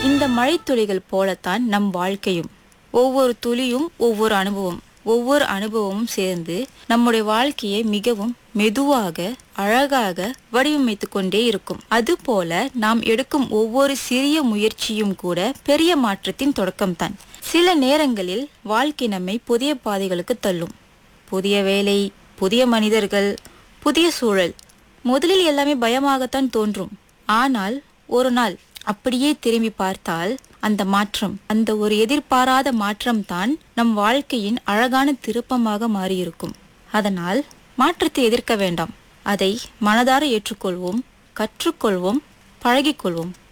இந்த மழைத்துளிகள் போலத்தான் நம் வாழ்க்கையும் ஒவ்வொரு துளியும் ஒவ்வொரு அனுபவம் ஒவ்வொரு அனுபவமும் சேர்ந்து நம்முடைய வாழ்க்கையை மிகவும் மெதுவாக அழகாக வடிவமைத்துக் கொண்டே இருக்கும் அதுபோல நாம் எடுக்கும் ஒவ்வொரு சிறிய முயற்சியும் கூட பெரிய மாற்றத்தின் தொடக்கம்தான் சில நேரங்களில் வாழ்க்கை நம்மை புதிய பாதைகளுக்கு தள்ளும் புதிய வேலை புதிய மனிதர்கள் புதிய சூழல் முதலில் எல்லாமே பயமாகத்தான் தோன்றும் ஆனால் ஒரு நாள் அப்படியே திரும்பி பார்த்தால் அந்த மாற்றம் அந்த ஒரு எதிர்பாராத மாற்றம்தான் நம் வாழ்க்கையின் அழகான திருப்பமாக மாறியிருக்கும் அதனால் மாற்றத்தை எதிர்க்க வேண்டாம் அதை மனதார ஏற்றுக்கொள்வோம் கற்றுக்கொள்வோம் பழகிக்கொள்வோம்